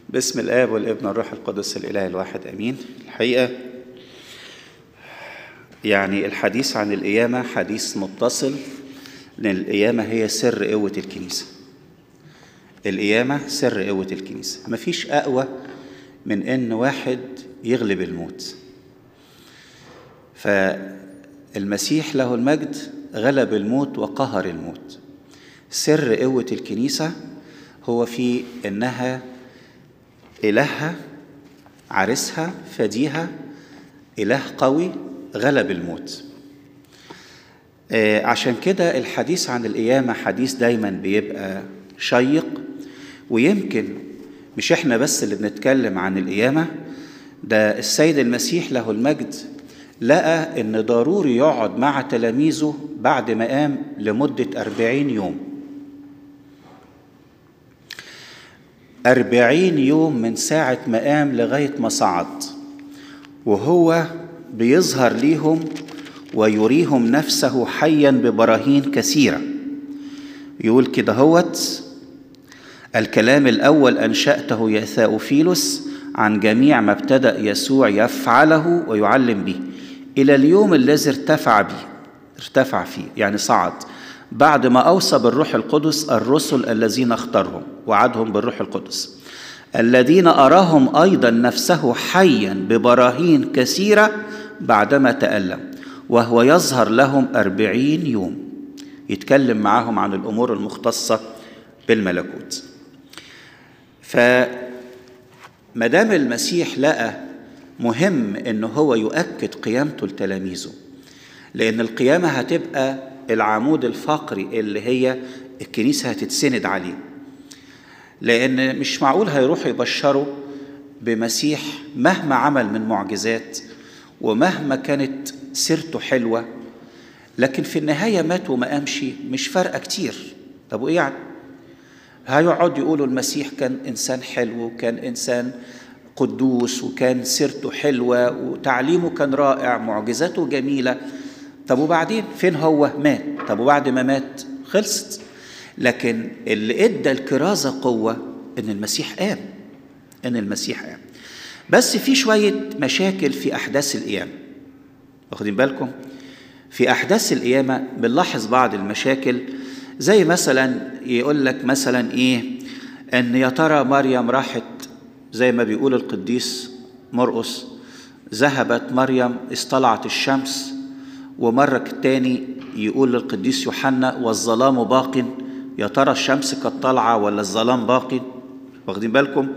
باسم الآب والابن والروح القدس الإله الواحد أمين الحقيقة يعني الحديث عن القيامة حديث متصل لأن القيامة هي سر قوة الكنيسة القيامة سر قوة الكنيسة مفيش أقوى من إن واحد يغلب الموت فالمسيح له المجد غلب الموت وقهر الموت سر قوة الكنيسة هو في إنها إلهها عرسها فديها إله قوي غلب الموت آه عشان كده الحديث عن القيامة حديث دايما بيبقى شيق ويمكن مش احنا بس اللي بنتكلم عن القيامة ده السيد المسيح له المجد لقى ان ضروري يقعد مع تلاميذه بعد ما قام لمدة أربعين يوم أربعين يوم من ساعة ما قام لغاية ما صعد وهو بيظهر ليهم ويريهم نفسه حيا ببراهين كثيرة يقول كده هوت الكلام الأول أنشأته يا ثاوفيلوس عن جميع ما ابتدأ يسوع يفعله ويعلم به إلى اليوم الذي ارتفع به ارتفع فيه يعني صعد بعد ما أوصى بالروح القدس الرسل الذين اختارهم وعدهم بالروح القدس الذين أراهم أيضا نفسه حيا ببراهين كثيرة بعدما تألم وهو يظهر لهم أربعين يوم يتكلم معهم عن الأمور المختصة بالملكوت فمدام المسيح لقى مهم ان هو يؤكد قيامته لتلاميذه لان القيامه هتبقى العمود الفقري اللي هي الكنيسه هتتسند عليه لان مش معقول هيروحوا يبشروا بمسيح مهما عمل من معجزات ومهما كانت سيرته حلوه لكن في النهايه مات وما قامش مش فارقه كتير طب وايه يعني هيقعد يقولوا المسيح كان انسان حلو وكان انسان قدوس وكان سيرته حلوه وتعليمه كان رائع معجزاته جميله طب وبعدين فين هو مات طب وبعد ما مات خلصت لكن اللي ادى الكرازه قوه ان المسيح قام ان المسيح قام بس في شويه مشاكل في احداث القيامه واخدين بالكم في احداث القيامه بنلاحظ بعض المشاكل زي مثلا يقول لك مثلا ايه ان يا ترى مريم راحت زي ما بيقول القديس مرقس ذهبت مريم اصطلعت الشمس ومرة تاني يقول للقديس يوحنا والظلام باق يا ترى الشمس كانت طالعة ولا الظلام باق واخدين بالكم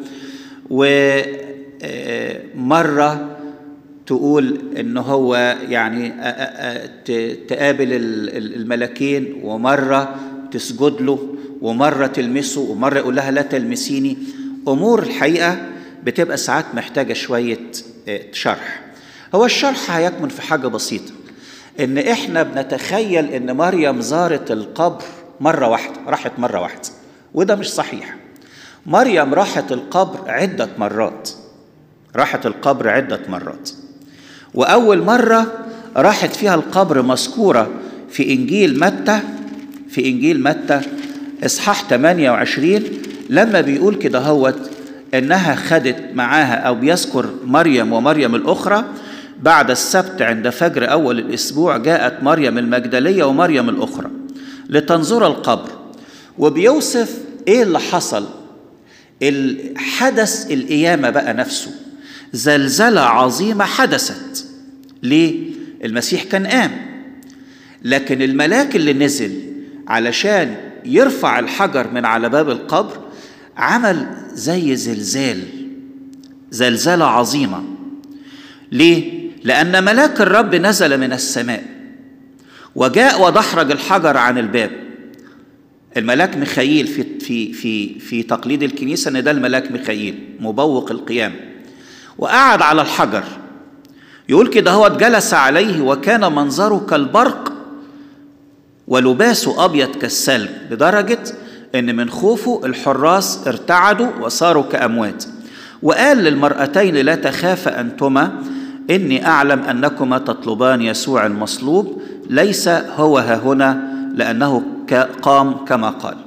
ومرة تقول ان هو يعني تقابل الملكين ومرة تسجد له ومرة تلمسه ومرة يقول لها لا تلمسيني امور الحقيقه بتبقى ساعات محتاجه شويه شرح هو الشرح هيكمن في حاجه بسيطه ان احنا بنتخيل ان مريم زارت القبر مره واحده راحت مره واحده وده مش صحيح مريم راحت القبر عده مرات راحت القبر عده مرات واول مره راحت فيها القبر مذكوره في انجيل متى في انجيل متى اصحاح 28 لما بيقول كده هوت انها خدت معاها او بيذكر مريم ومريم الاخرى بعد السبت عند فجر اول الاسبوع جاءت مريم المجدليه ومريم الاخرى لتنظر القبر وبيوصف ايه اللي حصل الحدث القيامه بقى نفسه زلزله عظيمه حدثت ليه المسيح كان قام لكن الملاك اللي نزل علشان يرفع الحجر من على باب القبر عمل زي زلزال زلزالة عظيمة ليه؟ لأن ملاك الرب نزل من السماء وجاء ودحرج الحجر عن الباب الملاك ميخائيل في في في في تقليد الكنيسة إن ده الملاك ميخائيل مبوق القيام وقعد على الحجر يقول كده هو جلس عليه وكان منظره كالبرق ولباسه أبيض كالثلج لدرجة ان من خوفه الحراس ارتعدوا وصاروا كاموات وقال للمرأتين لا تخافا انتما اني اعلم انكما تطلبان يسوع المصلوب ليس هو ها هنا لانه قام كما قال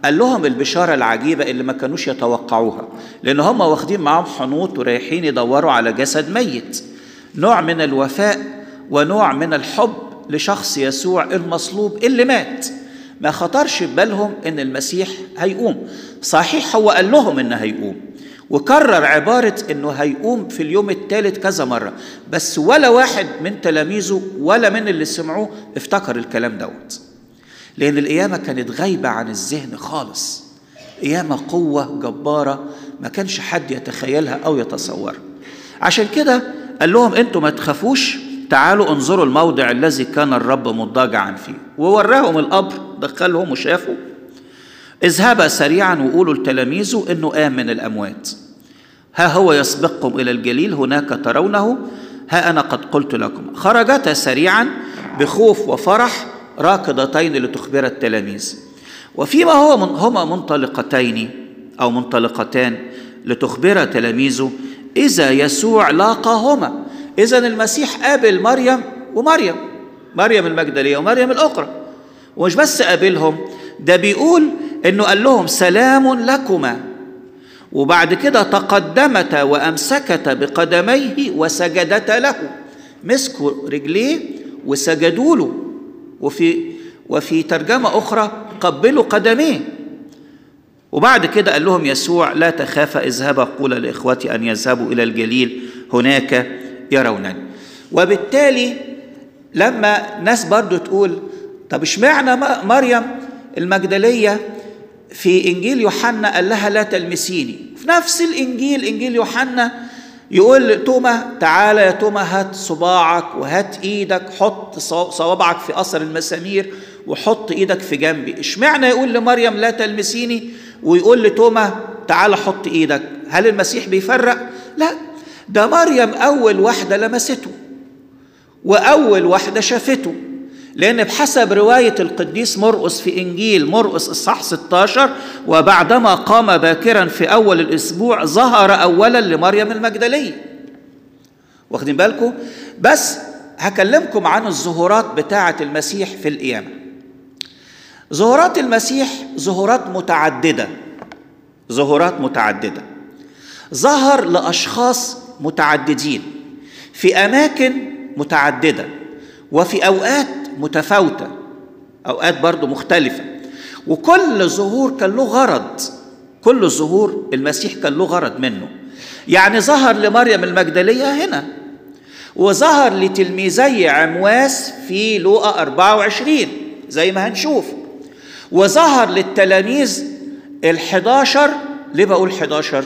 قال لهم البشارة العجيبة اللي ما كانوش يتوقعوها لأن هم واخدين معاهم حنوط ورايحين يدوروا على جسد ميت نوع من الوفاء ونوع من الحب لشخص يسوع المصلوب اللي مات ما خطرش في بالهم ان المسيح هيقوم صحيح هو قال لهم انه هيقوم وكرر عبارة انه هيقوم في اليوم الثالث كذا مرة بس ولا واحد من تلاميذه ولا من اللي سمعوه افتكر الكلام دوت لأن القيامة كانت غايبة عن الذهن خالص قيامة قوة جبارة ما كانش حد يتخيلها أو يتصورها عشان كده قال لهم انتوا ما تخافوش تعالوا انظروا الموضع الذي كان الرب مضاجعا فيه ووراهم القبر دخلهم وشافوا اذهبا سريعا وقولوا لتلاميذه انه قام من الاموات ها هو يسبقكم الى الجليل هناك ترونه ها انا قد قلت لكم خرجتا سريعا بخوف وفرح راكضتين لتخبر التلاميذ وفيما هو من هما منطلقتين او منطلقتان لتخبر تلاميذه اذا يسوع لاقاهما اذا المسيح قابل مريم ومريم مريم المجدليه ومريم الاخرى ومش بس قابلهم ده بيقول انه قال لهم سلام لكما وبعد كده تقدمتا وامسكتا بقدميه وسجدتا له مسكوا رجليه وسجدوا له وفي وفي ترجمه اخرى قبلوا قدميه وبعد كده قال لهم يسوع لا تخافا اذهبا قولا لاخوتي ان يذهبوا الى الجليل هناك يرونني وبالتالي لما ناس برضو تقول طب اشمعنى مريم المجدليه في انجيل يوحنا قال لها لا تلمسيني في نفس الانجيل انجيل يوحنا يقول لتوما تعالى يا توما هات صباعك وهات ايدك حط صوابعك في اثر المسامير وحط ايدك في جنبي اشمعنى يقول لمريم لا تلمسيني ويقول لتوما تعالى حط ايدك هل المسيح بيفرق لا ده مريم اول واحده لمسته واول واحده شافته لأن بحسب رواية القديس مرقس في إنجيل مرقس الصح 16 وبعدما قام باكرا في أول الأسبوع ظهر أولا لمريم المجدلية واخدين بالكم بس هكلمكم عن الظهورات بتاعة المسيح في القيامة ظهورات المسيح ظهورات متعددة ظهورات متعددة ظهر لأشخاص متعددين في أماكن متعددة وفي أوقات متفاوتة أوقات برضو مختلفة وكل ظهور كان له غرض كل ظهور المسيح كان له غرض منه يعني ظهر لمريم المجدلية هنا وظهر لتلميذي عمواس في لوقا 24 زي ما هنشوف وظهر للتلاميذ الحداشر ليه بقول 11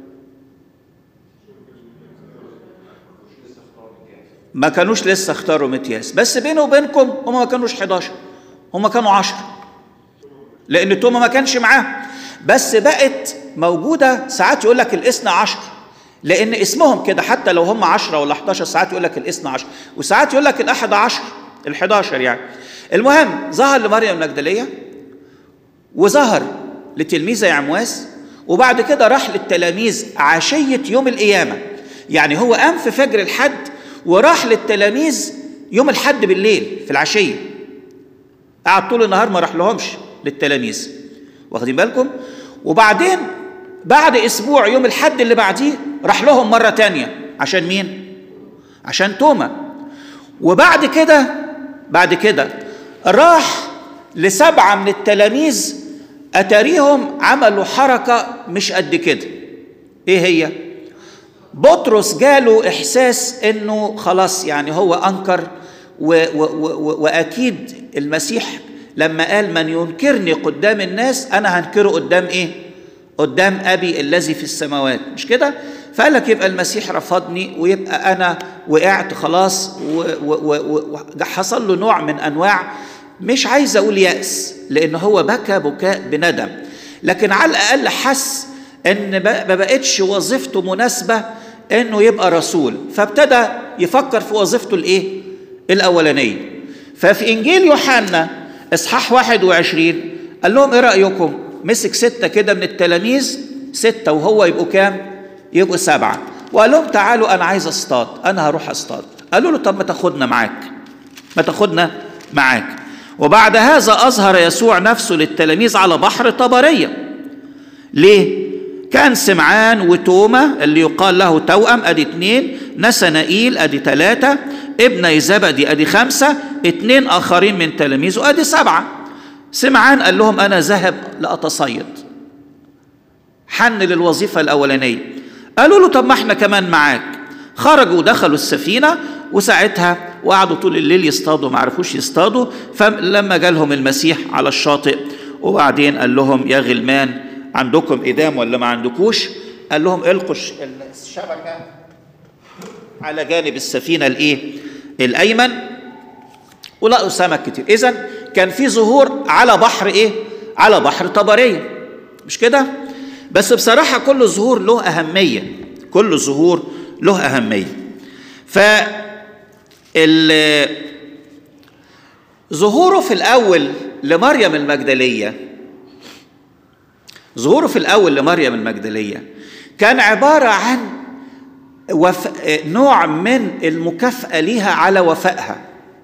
ما كانوش لسه اختاروا متياس بس بيني وبينكم هم ما كانوش 11 هم كانوا 10 لان توما ما كانش معاه بس بقت موجوده ساعات يقول لك الاثنى عشر لان اسمهم كده حتى لو هم 10 ولا 11 ساعات يقول لك الاثنى عشر وساعات يقول لك الاحد عشر ال11 يعني المهم ظهر لمريم المجدليه وظهر لتلميذه عمواس وبعد كده راح للتلاميذ عشيه يوم القيامه يعني هو قام في فجر الحد وراح للتلاميذ يوم الحد بالليل في العشيه قعد طول النهار ما راح لهمش للتلاميذ واخدين بالكم وبعدين بعد اسبوع يوم الحد اللي بعديه راح لهم مره تانية عشان مين عشان توما وبعد كده بعد كده راح لسبعه من التلاميذ اتاريهم عملوا حركه مش قد كده ايه هي بطرس جاله احساس انه خلاص يعني هو انكر و و و واكيد المسيح لما قال من ينكرني قدام الناس انا هنكره قدام ايه قدام ابي الذي في السماوات مش كده فقال لك يبقى المسيح رفضني ويبقى انا وقعت خلاص وحصل له نوع من انواع مش عايز اقول ياس لان هو بكى بكاء بندم لكن على الاقل حس ان ما بقتش وظيفته مناسبه انه يبقى رسول فابتدى يفكر في وظيفته الايه الاولانيه ففي انجيل يوحنا اصحاح 21 قال لهم ايه رايكم مسك سته كده من التلاميذ سته وهو يبقوا كام يبقوا سبعه وقال لهم تعالوا انا عايز اصطاد انا هروح اصطاد قالوا له طب ما تاخدنا معاك ما تاخدنا معاك وبعد هذا أظهر يسوع نفسه للتلاميذ على بحر طبرية ليه؟ كان سمعان وتوما اللي يقال له توأم أدي اتنين نسنائيل أدي تلاتة ابن زبدي أدي خمسة اتنين آخرين من تلاميذه أدي سبعة سمعان قال لهم أنا ذهب لأتصيد حن للوظيفة الأولانية قالوا له طب ما احنا كمان معاك خرجوا ودخلوا السفينة وساعتها وقعدوا طول الليل يصطادوا ما عرفوش يصطادوا فلما جالهم المسيح على الشاطئ وبعدين قال لهم يا غلمان عندكم إدام ولا ما عندكوش قال لهم القوا الشبكة على جانب السفينة الإيه الأيمن ولقوا سمك كتير إذا كان في ظهور على بحر إيه على بحر طبرية مش كده بس بصراحة كل ظهور له أهمية كل ظهور له أهمية ف ظهوره في الأول لمريم المجدلية ظهوره في الأول لمريم المجدلية كان عبارة عن وف... نوع من المكافأة ليها على وفائها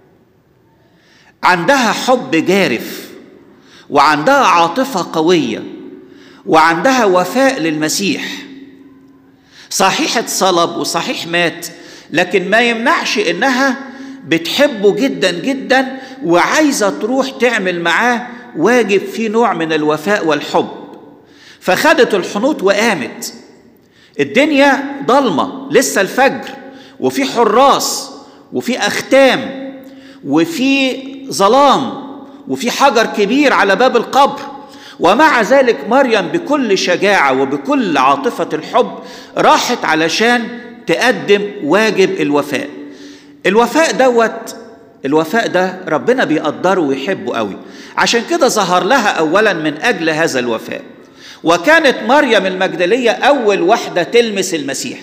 عندها حب جارف وعندها عاطفة قوية وعندها وفاء للمسيح صحيح اتصلب وصحيح مات لكن ما يمنعش انها بتحبه جدا جدا وعايزه تروح تعمل معاه واجب فيه نوع من الوفاء والحب فخدت الحنوط وقامت الدنيا ضلمه لسه الفجر وفي حراس وفي اختام وفي ظلام وفي حجر كبير على باب القبر ومع ذلك مريم بكل شجاعه وبكل عاطفه الحب راحت علشان تقدم واجب الوفاء الوفاء دوت الوفاء ده ربنا بيقدره ويحبه قوي عشان كده ظهر لها اولا من اجل هذا الوفاء وكانت مريم المجدليه اول واحده تلمس المسيح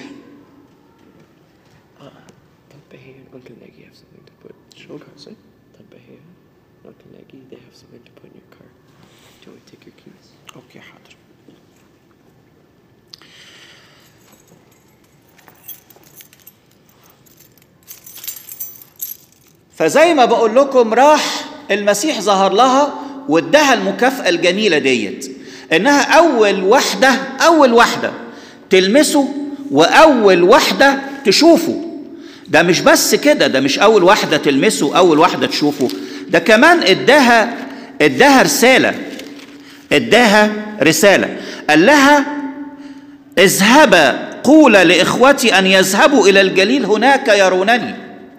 اوكي حاضر فزي ما بقول لكم راح المسيح ظهر لها واداها المكافأة الجميلة ديت انها اول واحدة اول واحدة تلمسه واول واحدة تشوفه ده مش بس كده ده مش اول واحدة تلمسه اول واحدة تشوفه ده كمان اداها اداها رسالة اداها رسالة قال لها اذهبا قول لاخوتي ان يذهبوا الى الجليل هناك يرونني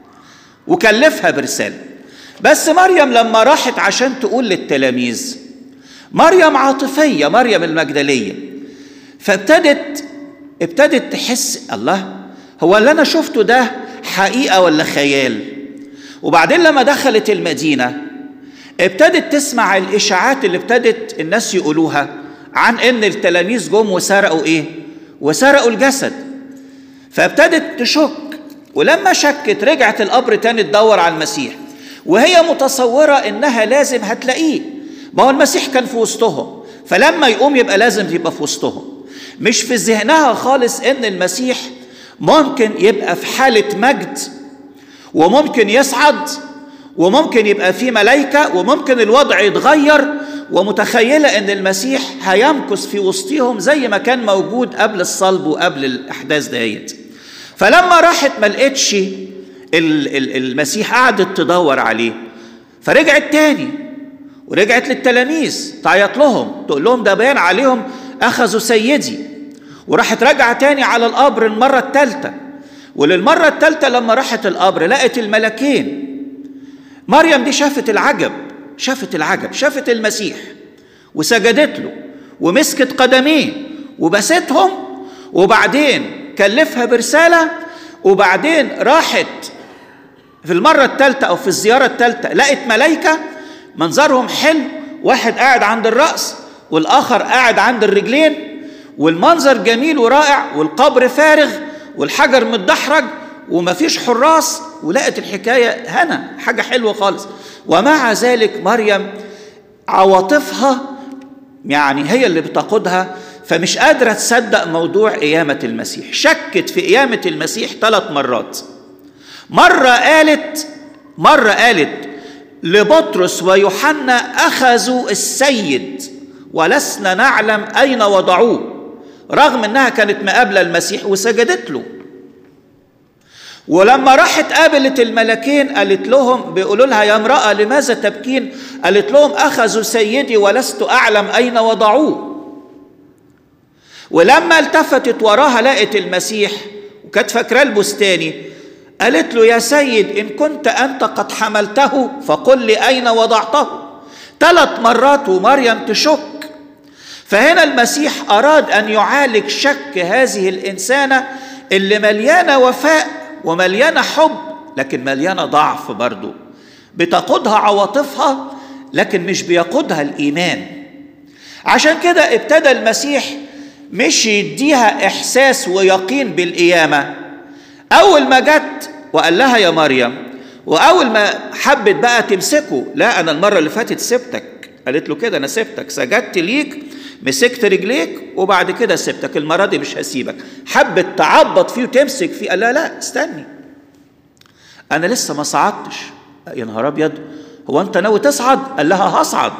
وكلفها برسالة بس مريم لما راحت عشان تقول للتلاميذ مريم عاطفية مريم المجدلية فابتدت ابتدت تحس الله هو اللي انا شفته ده حقيقة ولا خيال وبعدين لما دخلت المدينة ابتدت تسمع الاشاعات اللي ابتدت الناس يقولوها عن ان التلاميذ جم وسرقوا ايه وسرقوا الجسد فابتدت تشك ولما شكت رجعت القبر تاني تدور على المسيح وهي متصورة إنها لازم هتلاقيه ما هو المسيح كان في وسطهم فلما يقوم يبقى لازم يبقى في وسطهم مش في ذهنها خالص إن المسيح ممكن يبقى في حالة مجد وممكن يصعد وممكن يبقى في ملائكة وممكن الوضع يتغير ومتخيلة إن المسيح هيمكث في وسطهم زي ما كان موجود قبل الصلب وقبل الأحداث ديت فلما راحت ما لقتش المسيح قعدت تدور عليه فرجعت تاني ورجعت للتلاميذ تعيط لهم تقول لهم ده باين عليهم اخذوا سيدي وراحت راجعه تاني على القبر المره الثالثه وللمره الثالثه لما راحت القبر لقت الملكين مريم دي شافت العجب شافت العجب شافت المسيح وسجدت له ومسكت قدميه وبستهم وبعدين كلفها برسالة وبعدين راحت في المرة الثالثة أو في الزيارة الثالثة لقت ملايكة منظرهم حلو واحد قاعد عند الرأس والآخر قاعد عند الرجلين والمنظر جميل ورائع والقبر فارغ والحجر متدحرج ومفيش حراس ولقت الحكاية هنا حاجة حلوة خالص ومع ذلك مريم عواطفها يعني هي اللي بتقودها فمش قادرة تصدق موضوع قيامة المسيح شكت في قيامة المسيح ثلاث مرات مرة قالت مرة قالت لبطرس ويوحنا اخذوا السيد ولسنا نعلم اين وضعوه رغم انها كانت مقابله المسيح وسجدت له ولما راحت قابلت الملكين قالت لهم بيقولوا لها يا امراه لماذا تبكين قالت لهم اخذوا سيدي ولست اعلم اين وضعوه ولما التفتت وراها لقت المسيح وكانت فاكراه البستاني قالت له يا سيد ان كنت انت قد حملته فقل لي اين وضعته ثلاث مرات ومريم تشك فهنا المسيح اراد ان يعالج شك هذه الانسانه اللي مليانه وفاء ومليانه حب لكن مليانه ضعف برضه بتقودها عواطفها لكن مش بيقودها الايمان عشان كده ابتدى المسيح مش يديها احساس ويقين بالقيامه اول ما جت وقال لها يا مريم واول ما حبت بقى تمسكه لا انا المره اللي فاتت سبتك قالت له كده انا سبتك سجدت ليك مسكت رجليك وبعد كده سبتك المره دي مش هسيبك حبت تعبط فيه وتمسك فيه قال لها لا استني انا لسه ما صعدتش يا نهار ابيض هو انت ناوي تصعد قال لها هصعد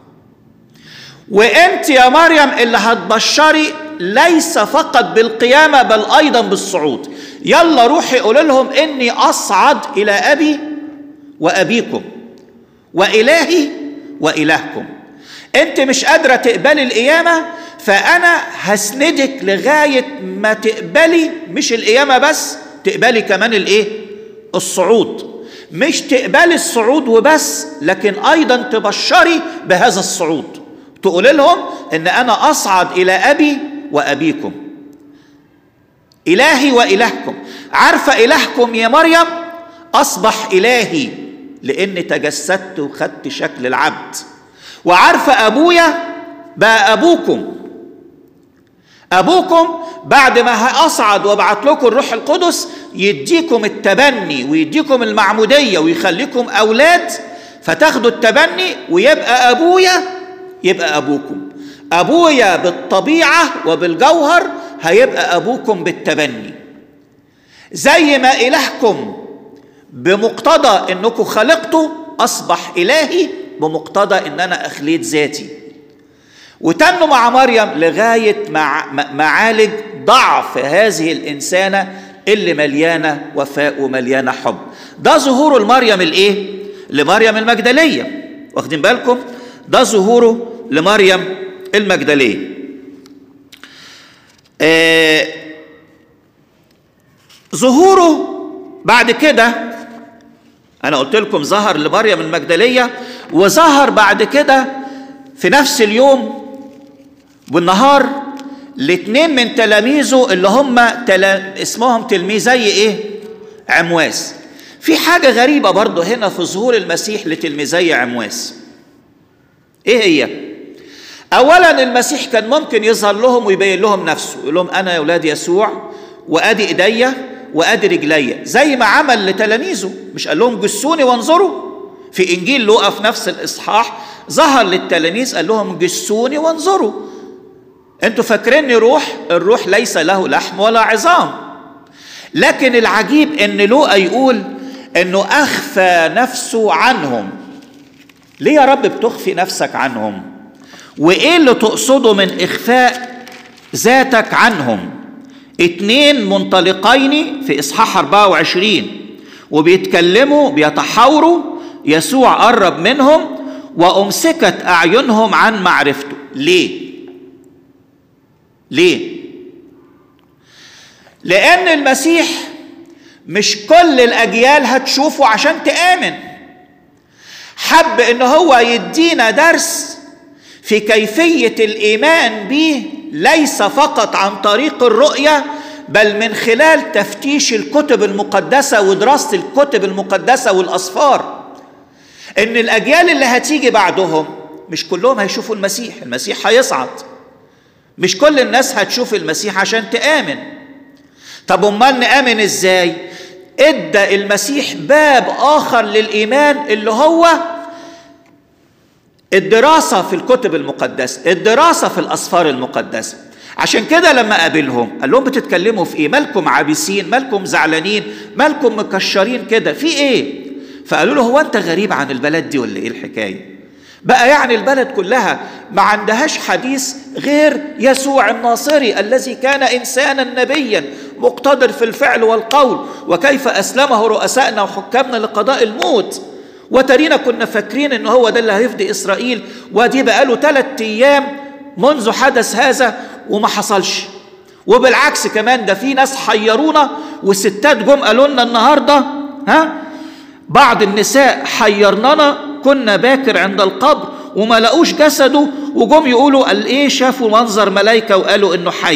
وانت يا مريم اللي هتبشري ليس فقط بالقيامه بل ايضا بالصعود يلا روحي قول لهم اني اصعد الى ابي وابيكم والهي والهكم انت مش قادره تقبلي القيامه فانا هسندك لغايه ما تقبلي مش القيامه بس تقبلي كمان الايه الصعود مش تقبلي الصعود وبس لكن ايضا تبشري بهذا الصعود تقول لهم ان انا اصعد الى ابي وابيكم الهي والهكم عارفه الهكم يا مريم اصبح الهي لاني تجسدت وخدت شكل العبد وعارفه ابويا بقى ابوكم ابوكم بعد ما اصعد وابعت لكم الروح القدس يديكم التبني ويديكم المعموديه ويخليكم اولاد فتاخدوا التبني ويبقى ابويا يبقى ابوكم ابويا بالطبيعه وبالجوهر هيبقى ابوكم بالتبني زي ما الهكم بمقتضى انكم خلقتوا اصبح الهي بمقتضى ان انا اخليت ذاتي وتنوا مع مريم لغايه مع معالج ضعف هذه الانسانه اللي مليانه وفاء ومليانه حب ده ظهوره لمريم الايه لمريم المجدليه واخدين بالكم ده ظهوره لمريم المجدليه آه ظهوره بعد كده انا قلت لكم ظهر لمريم المجدليه وظهر بعد كده في نفس اليوم والنهار لاثنين من تلاميذه اللي هم تلا... اسمهم تلميذي ايه عمواس في حاجه غريبه برضه هنا في ظهور المسيح لتلميذي عمواس ايه هي اولا المسيح كان ممكن يظهر لهم ويبين لهم نفسه يقول لهم انا يا اولاد يسوع وادي ايديا وادي رجليا زي ما عمل لتلاميذه مش قال لهم جسوني وانظروا في انجيل لوقا في نفس الاصحاح ظهر للتلاميذ قال لهم جسوني وانظروا انتوا فاكريني روح الروح ليس له لحم ولا عظام لكن العجيب ان لوقا يقول انه اخفى نفسه عنهم ليه يا رب بتخفي نفسك عنهم وايه اللي تقصده من اخفاء ذاتك عنهم اتنين منطلقين في اصحاح 24 وبيتكلموا بيتحاوروا يسوع قرب منهم وامسكت اعينهم عن معرفته ليه ليه لان المسيح مش كل الاجيال هتشوفه عشان تامن حب ان هو يدينا درس في كيفيه الايمان به ليس فقط عن طريق الرؤيه بل من خلال تفتيش الكتب المقدسه ودراسه الكتب المقدسه والاصفار ان الاجيال اللي هتيجي بعدهم مش كلهم هيشوفوا المسيح المسيح هيصعد مش كل الناس هتشوف المسيح عشان تامن طب امال نامن ازاي ادى المسيح باب اخر للايمان اللي هو الدراسه في الكتب المقدسه الدراسه في الاسفار المقدسه عشان كده لما قابلهم قال لهم بتتكلموا في ايه مالكم عابسين مالكم زعلانين مالكم مكشرين كده في ايه فقالوا له هو انت غريب عن البلد دي ولا ايه الحكايه بقى يعني البلد كلها ما عندهاش حديث غير يسوع الناصري الذي كان انسانا نبيا مقتدر في الفعل والقول وكيف اسلمه رؤسائنا وحكامنا لقضاء الموت وترينا كنا فاكرين ان هو ده اللي هيفدي اسرائيل ودي بقاله ثلاث ايام منذ حدث هذا وما حصلش وبالعكس كمان ده في ناس حيرونا والستات جم قالوا لنا النهارده ها بعض النساء حيرننا كنا باكر عند القبر وما لقوش جسده وجم يقولوا قال ايه شافوا منظر ملائكه وقالوا انه حي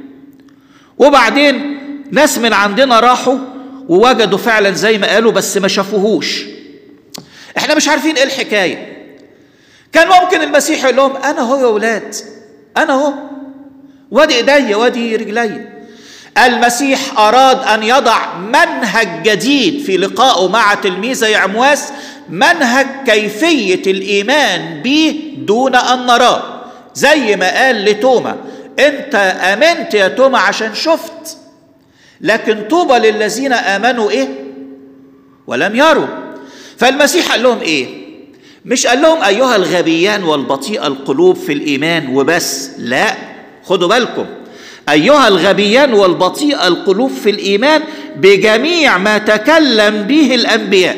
وبعدين ناس من عندنا راحوا ووجدوا فعلا زي ما قالوا بس ما شافوهوش احنا مش عارفين ايه الحكايه كان ممكن المسيح يقول لهم انا هو يا ولاد انا هو وادي ايديا وادي رجلي المسيح اراد ان يضع منهج جديد في لقائه مع تلميذه يعمواس منهج كيفيه الايمان به دون ان نراه زي ما قال لتوما انت امنت يا توما عشان شفت لكن طوبى للذين امنوا ايه ولم يروا فالمسيح قال لهم ايه مش قال لهم ايها الغبيان والبطيء القلوب في الايمان وبس لا خدوا بالكم ايها الغبيان والبطيء القلوب في الايمان بجميع ما تكلم به الانبياء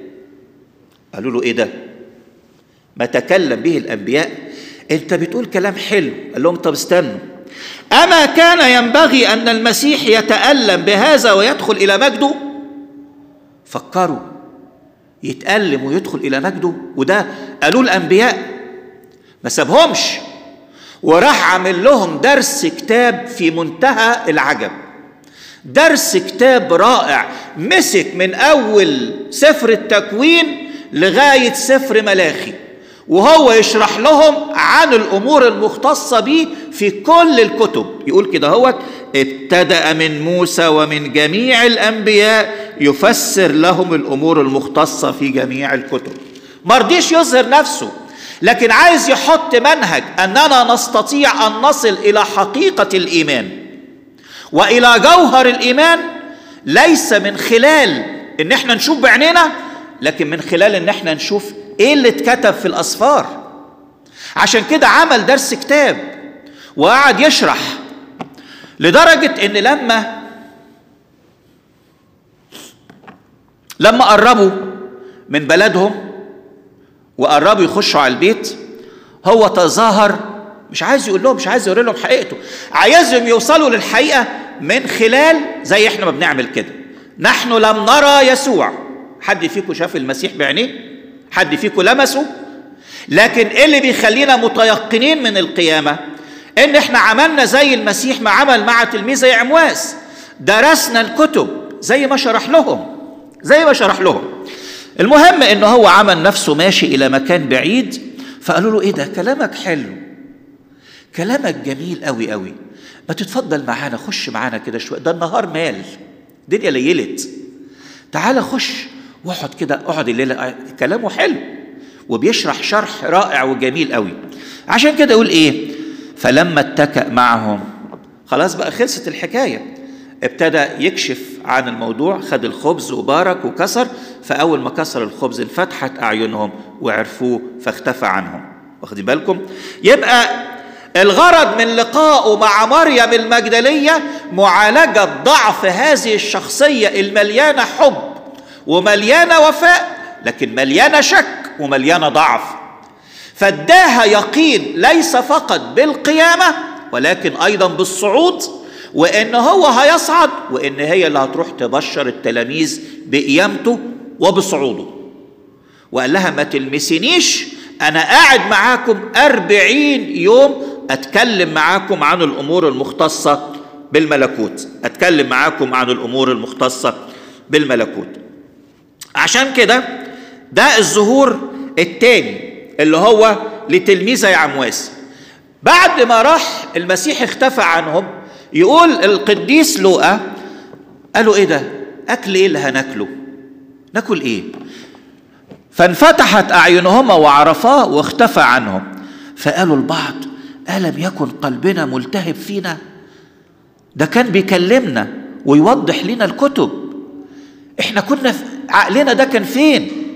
قالوا له ايه ده ما تكلم به الانبياء انت بتقول كلام حلو قال لهم طب استنوا اما كان ينبغي ان المسيح يتالم بهذا ويدخل الى مجده فكروا يتألم ويدخل إلى مجده وده قالوا الأنبياء ما سابهمش وراح عامل لهم درس كتاب في منتهى العجب درس كتاب رائع مسك من أول سفر التكوين لغاية سفر ملاخي وهو يشرح لهم عن الأمور المختصة به في كل الكتب يقول كده هو ابتدأ من موسى ومن جميع الأنبياء يفسر لهم الأمور المختصة في جميع الكتب مرضيش يظهر نفسه لكن عايز يحط منهج أننا نستطيع أن نصل إلى حقيقة الإيمان وإلى جوهر الإيمان ليس من خلال إن احنا نشوف بعينينا لكن من خلال إن احنا نشوف إيه اللي اتكتب في الأسفار عشان كده عمل درس كتاب وقعد يشرح لدرجة إن لما لما قربوا من بلدهم وقربوا يخشوا على البيت هو تظاهر مش عايز يقول لهم مش عايز يوري لهم حقيقته عايزهم يوصلوا للحقيقة من خلال زي احنا ما بنعمل كده نحن لم نرى يسوع حد فيكم شاف المسيح بعينيه حد فيكم لمسه لكن ايه اللي بيخلينا متيقنين من القيامه ان احنا عملنا زي المسيح ما عمل مع تلميذه عمواس درسنا الكتب زي ما شرح لهم زي ما شرح لهم المهم ان هو عمل نفسه ماشي الى مكان بعيد فقالوا له ايه ده كلامك حلو كلامك جميل قوي قوي ما تتفضل معانا خش معانا كده شويه ده النهار مال الدنيا ليلت تعالى خش واقعد كده اقعد الليله كلامه حلو وبيشرح شرح رائع وجميل قوي عشان كده يقول ايه فلما اتكأ معهم خلاص بقى خلصت الحكايه ابتدى يكشف عن الموضوع خد الخبز وبارك وكسر فاول ما كسر الخبز انفتحت اعينهم وعرفوه فاختفى عنهم واخدين بالكم يبقى الغرض من لقائه مع مريم المجدليه معالجه ضعف هذه الشخصيه المليانه حب ومليانه وفاء لكن مليانه شك ومليانه ضعف فاداها يقين ليس فقط بالقيامه ولكن ايضا بالصعود وان هو هيصعد وان هي اللي هتروح تبشر التلاميذ بقيامته وبصعوده وقال لها ما تلمسنيش انا قاعد معاكم أربعين يوم اتكلم معاكم عن الامور المختصه بالملكوت اتكلم معاكم عن الامور المختصه بالملكوت عشان كده ده الظهور الثاني اللي هو لتلميذه يعمواس بعد ما راح المسيح اختفى عنهم يقول القديس لوقا قالوا ايه ده اكل ايه اللي هناكله ناكل ايه فانفتحت اعينهما وعرفاه واختفى عنهم فقالوا البعض الم يكن قلبنا ملتهب فينا ده كان بيكلمنا ويوضح لنا الكتب احنا كنا في عقلنا ده كان فين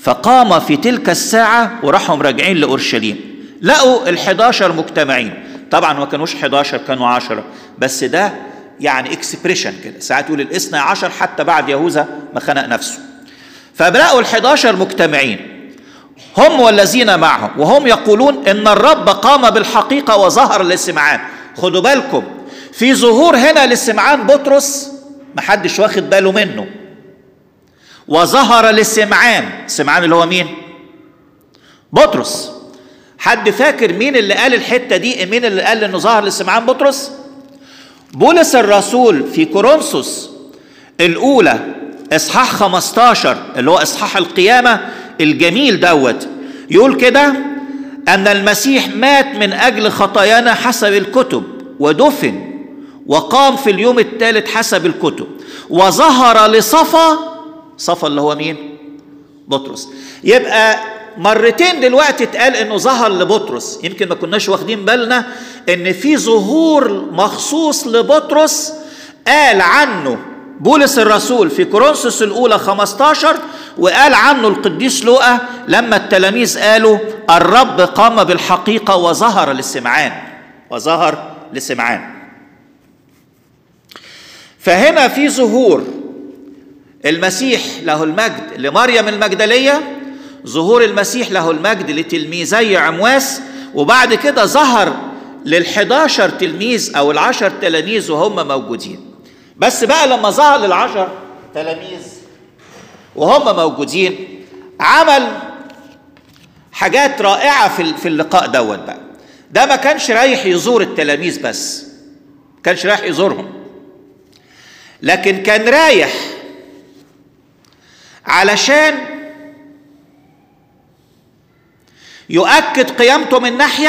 فقام في تلك الساعة وراحوا راجعين لأورشليم لقوا الحداشر مجتمعين طبعا ما كانوش 11 كانوا 10 بس ده يعني اكسبريشن كده ساعات يقول الاثنى عشر حتى بعد يهوذا ما خنق نفسه فبلقوا ال11 مجتمعين هم والذين معهم وهم يقولون ان الرب قام بالحقيقه وظهر لسمعان خدوا بالكم في ظهور هنا لسمعان بطرس محدش واخد باله منه وظهر لسمعان سمعان اللي هو مين بطرس حد فاكر مين اللي قال الحته دي مين اللي قال انه ظهر لسمعان بطرس بولس الرسول في كورنثوس الاولى اصحاح 15 اللي هو اصحاح القيامه الجميل دوت يقول كده ان المسيح مات من اجل خطايانا حسب الكتب ودفن وقام في اليوم الثالث حسب الكتب وظهر لصفا صفا اللي هو مين بطرس يبقى مرتين دلوقتي اتقال انه ظهر لبطرس يمكن ما كناش واخدين بالنا ان في ظهور مخصوص لبطرس قال عنه بولس الرسول في كورنثوس الاولى 15 وقال عنه القديس لوقا لما التلاميذ قالوا الرب قام بالحقيقه وظهر لسمعان وظهر لسمعان فهنا في ظهور المسيح له المجد لمريم المجدليه ظهور المسيح له المجد لتلميذي عمواس وبعد كده ظهر للحداشر تلميذ او العشر تلاميذ وهم موجودين بس بقى لما ظهر للعشر تلاميذ وهم موجودين عمل حاجات رائعة في في اللقاء دوت بقى ده ما كانش رايح يزور التلاميذ بس ما كانش رايح يزورهم لكن كان رايح علشان يؤكد قيامته من ناحيه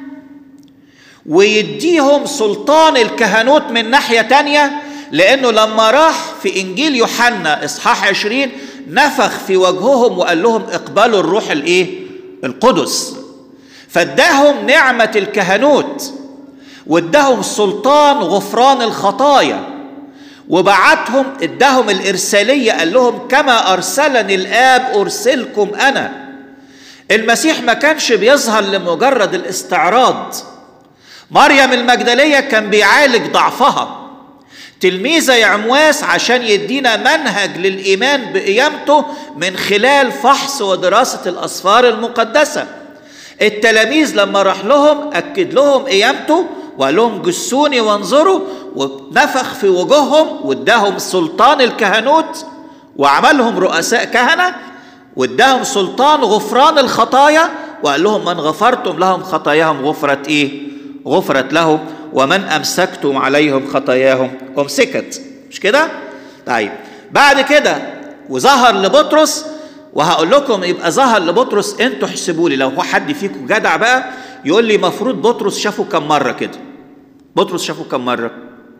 ويديهم سلطان الكهنوت من ناحيه تانيه لانه لما راح في انجيل يوحنا اصحاح 20 نفخ في وجههم وقال لهم اقبلوا الروح الايه القدس فاداهم نعمه الكهنوت واداهم سلطان غفران الخطايا وبعتهم اداهم الارساليه قال لهم كما ارسلني الاب ارسلكم انا المسيح ما كانش بيظهر لمجرد الاستعراض مريم المجدليه كان بيعالج ضعفها تلميذة يعمواس عشان يدينا منهج للإيمان بقيامته من خلال فحص ودراسة الأسفار المقدسة التلاميذ لما راح لهم أكد لهم قيامته وقال لهم جسوني وانظروا ونفخ في وجوههم واداهم سلطان الكهنوت وعملهم رؤساء كهنة واداهم سلطان غفران الخطايا وقال لهم من غفرتم لهم خطاياهم غفرت ايه غفرت لهم ومن امسكتم عليهم خطاياهم امسكت مش كده طيب بعد كده وظهر لبطرس وهقول لكم يبقى ظهر لبطرس انتوا احسبوا لي لو هو حد فيكم جدع بقى يقول لي مفروض بطرس شافه كم مره كده بطرس شافه كم مره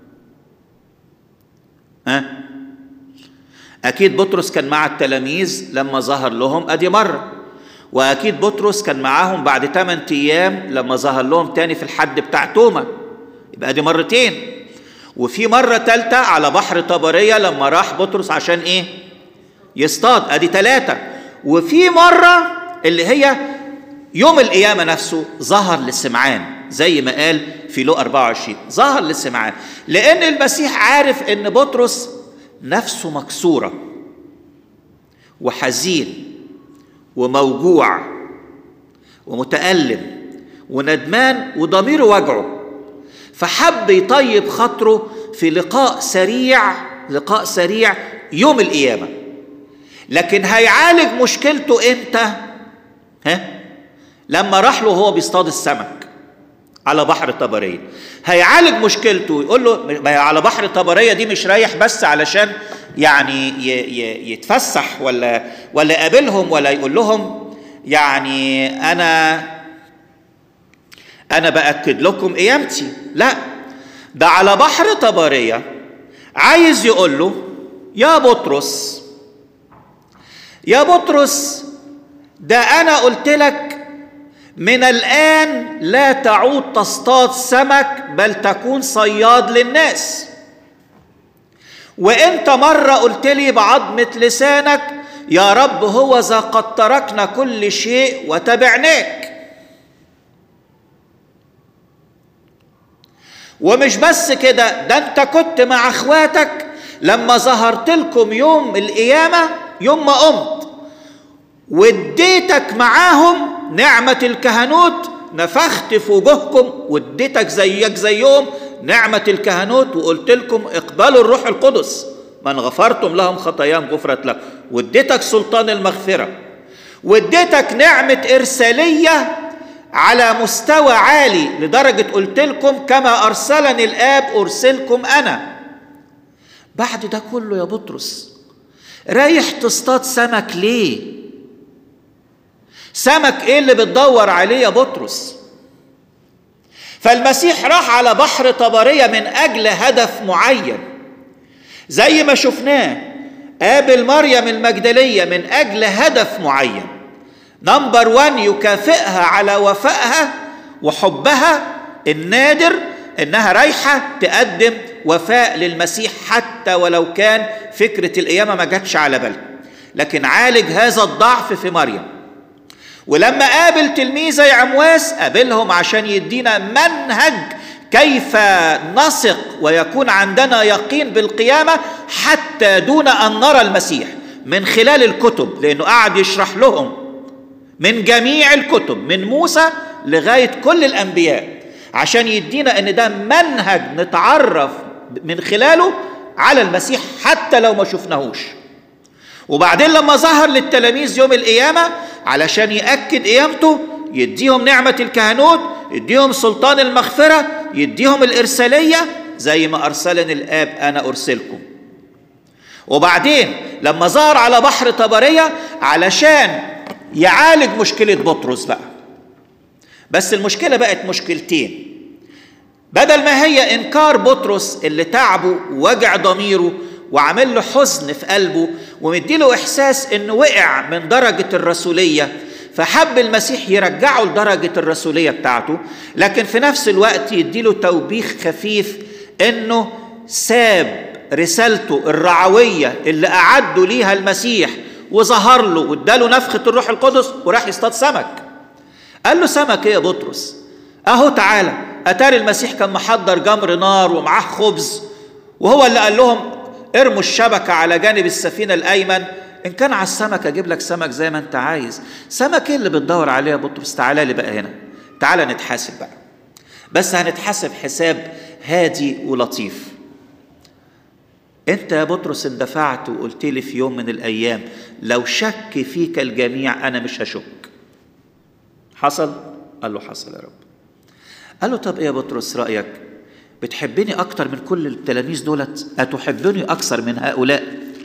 ها أه؟ اكيد بطرس كان مع التلاميذ لما ظهر لهم ادي مره واكيد بطرس كان معاهم بعد 8 ايام لما ظهر لهم تاني في الحد بتاع توما يبقى دي مرتين وفي مره ثالثه على بحر طبريه لما راح بطرس عشان ايه يصطاد ادي ثلاثه وفي مره اللي هي يوم القيامه نفسه ظهر لسمعان زي ما قال في لو 24 ظهر لسمعان لان المسيح عارف ان بطرس نفسه مكسوره وحزين وموجوع ومتألم وندمان وضميره وجعه فحب يطيب خاطره في لقاء سريع لقاء سريع يوم القيامة لكن هيعالج مشكلته امتى؟ ها؟ لما راح له وهو بيصطاد السمك على بحر طبرية هيعالج مشكلته يقول له على بحر طبرية دي مش رايح بس علشان يعني يتفسح ولا ولا يقابلهم ولا يقول لهم يعني انا انا باكد لكم قيامتي لا ده على بحر طبريه عايز يقول له يا بطرس يا بطرس ده انا قلت لك من الان لا تعود تصطاد سمك بل تكون صياد للناس وانت مره قلت لي بعظمه لسانك يا رب هو ذا قد تركنا كل شيء وتبعناك ومش بس كده ده انت كنت مع اخواتك لما ظهرت لكم يوم القيامه يوم ما قمت واديتك معاهم نعمه الكهنوت نفخت في وجوهكم واديتك زيك زيهم نعمه الكهنوت وقلت لكم اقبلوا الروح القدس من غفرتم لهم خطاياهم غفرت لكم واديتك سلطان المغفره واديتك نعمه ارساليه على مستوى عالي لدرجه قلت لكم كما ارسلني الاب ارسلكم انا بعد ده كله يا بطرس رايح تصطاد سمك ليه سمك ايه اللي بتدور عليه يا بطرس فالمسيح راح على بحر طبريه من اجل هدف معين زي ما شفناه قابل مريم المجدليه من اجل هدف معين نمبر وان يكافئها على وفائها وحبها النادر انها رايحه تقدم وفاء للمسيح حتى ولو كان فكره القيامه ما جاتش على بالها لكن عالج هذا الضعف في مريم ولما قابل تلميذ زي عمواس قابلهم عشان يدينا منهج كيف نثق ويكون عندنا يقين بالقيامه حتى دون ان نرى المسيح من خلال الكتب لانه قعد يشرح لهم من جميع الكتب من موسى لغايه كل الانبياء عشان يدينا ان ده منهج نتعرف من خلاله على المسيح حتى لو ما شفناهوش وبعدين لما ظهر للتلاميذ يوم القيامه علشان ياكد قيامته يديهم نعمه الكهنوت يديهم سلطان المغفره يديهم الارساليه زي ما ارسلني الاب انا ارسلكم وبعدين لما ظهر على بحر طبريه علشان يعالج مشكله بطرس بقى بس المشكله بقت مشكلتين بدل ما هي انكار بطرس اللي تعبه ووجع ضميره وعامل له حزن في قلبه ومديله احساس انه وقع من درجه الرسوليه فحب المسيح يرجعه لدرجه الرسوليه بتاعته لكن في نفس الوقت يديله توبيخ خفيف انه ساب رسالته الرعويه اللي اعده ليها المسيح وظهر له واداله نفخه الروح القدس وراح يصطاد سمك قال له سمك ايه يا بطرس اهو تعالى اتاري المسيح كان محضر جمر نار ومعاه خبز وهو اللي قال لهم ارموا الشبكة على جانب السفينة الأيمن إن كان على السمك أجيب لك سمك زي ما أنت عايز سمك إيه اللي بتدور عليه يا بطرس تعالى لي بقى هنا تعالى نتحاسب بقى بس هنتحاسب حساب هادي ولطيف انت يا بطرس اندفعت وقلت لي في يوم من الايام لو شك فيك الجميع انا مش هشك حصل قال له حصل يا رب قال له طب ايه يا بطرس رايك بتحبني اكتر من كل التلاميذ دولت اتحبني اكثر من هؤلاء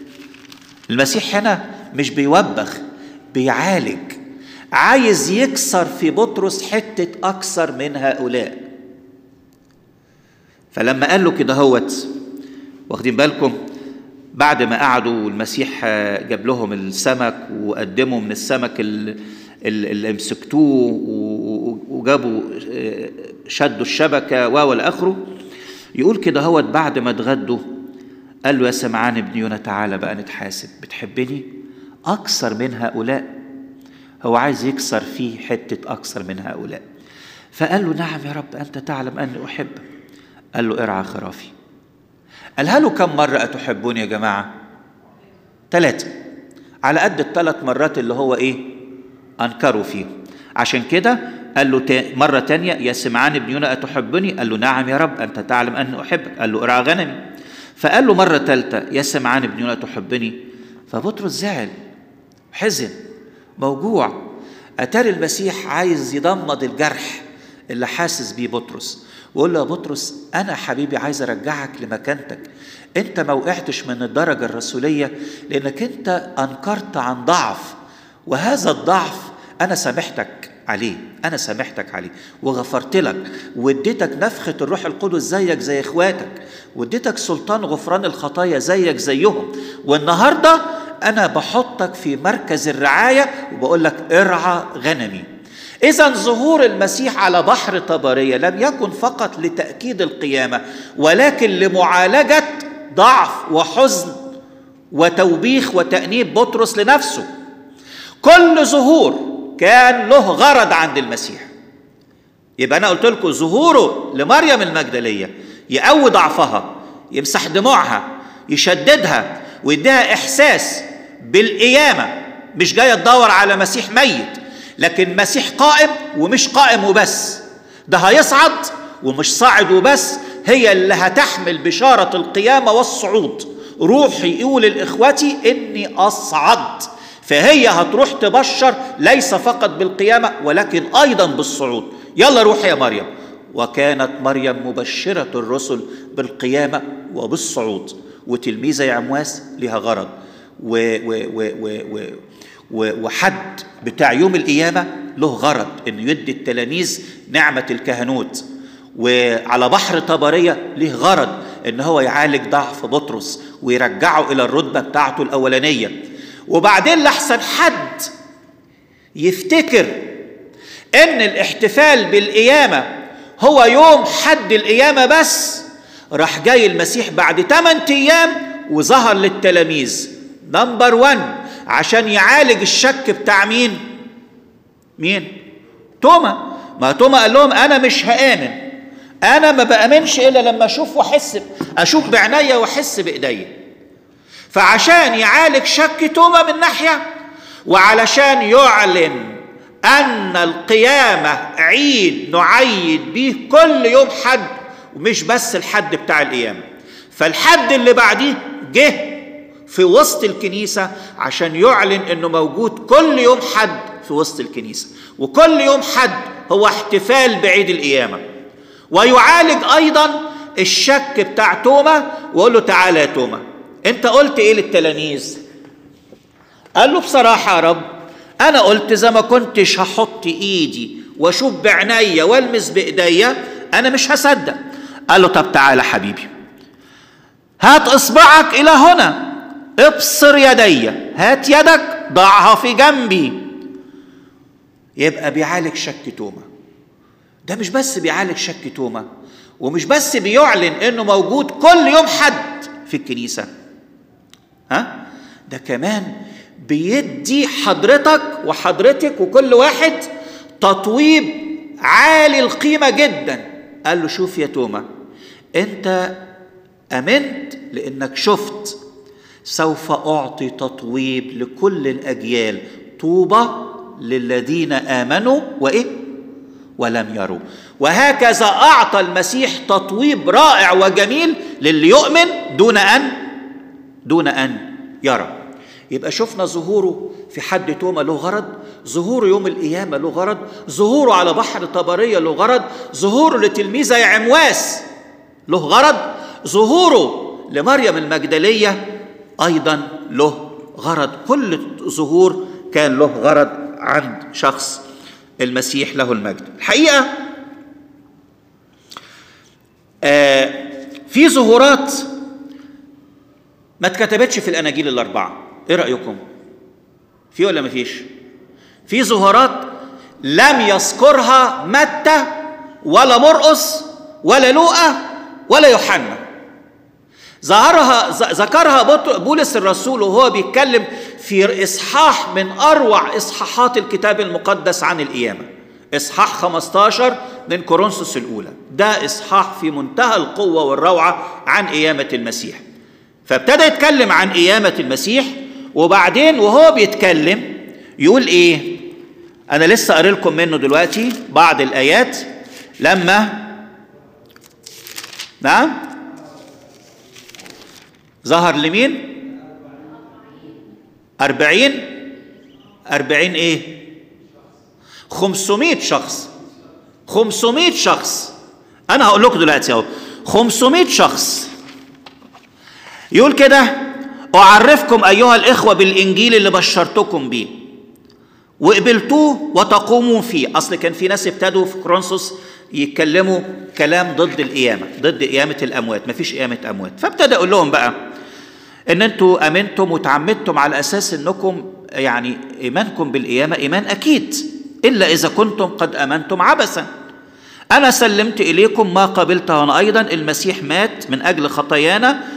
المسيح هنا مش بيوبخ بيعالج عايز يكسر في بطرس حته اكثر من هؤلاء فلما قال له كده هوت واخدين بالكم بعد ما قعدوا والمسيح جاب لهم السمك وقدموا من السمك اللي مسكتوه وجابوا شدوا الشبكه و اخره يقول كده هوت بعد ما اتغدوا قال له يا سمعان ابن يونا تعالى بقى نتحاسب بتحبني اكثر من هؤلاء هو عايز يكسر فيه حته اكثر من هؤلاء فقال له نعم يا رب انت تعلم اني احبك قال له ارعى خرافي قالها له كم مرة أتحبوني يا جماعة؟ ثلاثة على قد الثلاث مرات اللي هو إيه؟ أنكروا فيهم عشان كده قال له مرة تانية يا سمعان ابن يونا أتحبني؟ قال له نعم يا رب أنت تعلم أني أحبك قال له ارعى غنمي فقال له مرة ثالثة يا سمعان ابن يونا تحبني؟ فبطرس زعل حزن موجوع أتاري المسيح عايز يضمد الجرح اللي حاسس بيه بطرس ويقول له يا بطرس انا حبيبي عايز ارجعك لمكانتك انت ما وقعتش من الدرجه الرسوليه لانك انت انكرت عن ضعف وهذا الضعف انا سامحتك عليه انا سامحتك عليه وغفرت لك واديتك نفخه الروح القدس زيك زي اخواتك واديتك سلطان غفران الخطايا زيك زيهم والنهارده انا بحطك في مركز الرعايه وبقول لك ارعى غنمي إذا ظهور المسيح على بحر طبرية لم يكن فقط لتأكيد القيامة ولكن لمعالجة ضعف وحزن وتوبيخ وتأنيب بطرس لنفسه كل ظهور كان له غرض عند المسيح يبقى انا قلت لكم ظهوره لمريم المجدليه يقوي ضعفها يمسح دموعها يشددها ويديها احساس بالقيامه مش جايه تدور على مسيح ميت لكن مسيح قائم ومش قائم وبس ده هيصعد ومش صاعد وبس هي اللي هتحمل بشاره القيامه والصعود روحي يقول لاخوتي اني اصعد فهي هتروح تبشر ليس فقط بالقيامه ولكن ايضا بالصعود يلا روح يا مريم وكانت مريم مبشره الرسل بالقيامه وبالصعود وتلميذه يا عمواس لها غرض و و و و و و وحد بتاع يوم القيامه له غرض انه يدي التلاميذ نعمه الكهنوت وعلى بحر طبريه له غرض ان هو يعالج ضعف بطرس ويرجعه الى الرتبه بتاعته الاولانيه وبعدين لحسن حد يفتكر ان الاحتفال بالقيامه هو يوم حد القيامه بس راح جاي المسيح بعد 8 ايام وظهر للتلاميذ نمبر 1 عشان يعالج الشك بتاع مين مين توما ما توما قال لهم انا مش هامن انا ما بامنش الا لما اشوف واحس اشوف بعينيا واحس بايديا فعشان يعالج شك توما من ناحيه وعلشان يعلن ان القيامه عيد نعيد به كل يوم حد ومش بس الحد بتاع القيامه فالحد اللي بعديه جه في وسط الكنيسه عشان يعلن انه موجود كل يوم حد في وسط الكنيسه وكل يوم حد هو احتفال بعيد القيامه ويعالج ايضا الشك بتاع توما ويقول له تعالى يا توما انت قلت ايه للتلاميذ قال له بصراحه يا رب انا قلت زي ما كنتش هحط ايدي واشوف بعينيا والمس بايديا انا مش هصدق قال له طب تعالى حبيبي هات اصبعك الى هنا ابصر يدي هات يدك ضعها في جنبي يبقى بيعالج شك توما ده مش بس بيعالج شك توما ومش بس بيعلن انه موجود كل يوم حد في الكنيسه ها ده كمان بيدي حضرتك وحضرتك وكل واحد تطويب عالي القيمه جدا قال له شوف يا توما انت امنت لانك شفت سوف اعطي تطويب لكل الاجيال طوبى للذين امنوا وايه ولم يروا وهكذا اعطى المسيح تطويب رائع وجميل للي يؤمن دون ان دون ان يرى يبقى شفنا ظهوره في حد توما له غرض ظهوره يوم القيامة له غرض ظهوره على بحر طبرية له غرض ظهوره لتلميذة يا عمواس له غرض ظهوره لمريم المجدلية أيضا له غرض كل ظهور كان له غرض عند شخص المسيح له المجد الحقيقة آه في ظهورات ما اتكتبتش في الأناجيل الأربعة إيه رأيكم؟ في ولا ما فيش؟ في ظهورات لم يذكرها متى ولا مرقس ولا لوقا ولا يوحنا ظهرها ذكرها بولس الرسول وهو بيتكلم في اصحاح من اروع اصحاحات الكتاب المقدس عن القيامه اصحاح 15 من كورنثوس الاولى ده اصحاح في منتهى القوه والروعه عن قيامه المسيح فابتدى يتكلم عن قيامه المسيح وبعدين وهو بيتكلم يقول ايه انا لسه قاري لكم منه دلوقتي بعض الايات لما نعم ظهر لمين أربعين أربعين إيه خمسمائة شخص خمسمائة شخص أنا هقول لكم دلوقتي أهو خمسمائة شخص يقول كده أعرفكم أيها الإخوة بالإنجيل اللي بشرتكم بيه وقبلتوه وتقوموا فيه أصل كان في ناس ابتدوا في كرونسوس يتكلموا كلام ضد القيامة ضد قيامة الأموات مفيش قيامة أموات فابتدى أقول لهم بقى ان انتوا امنتم وتعمدتم على اساس انكم يعني ايمانكم بالقيامه ايمان اكيد الا اذا كنتم قد امنتم عبثا انا سلمت اليكم ما قبلته انا ايضا المسيح مات من اجل خطايانا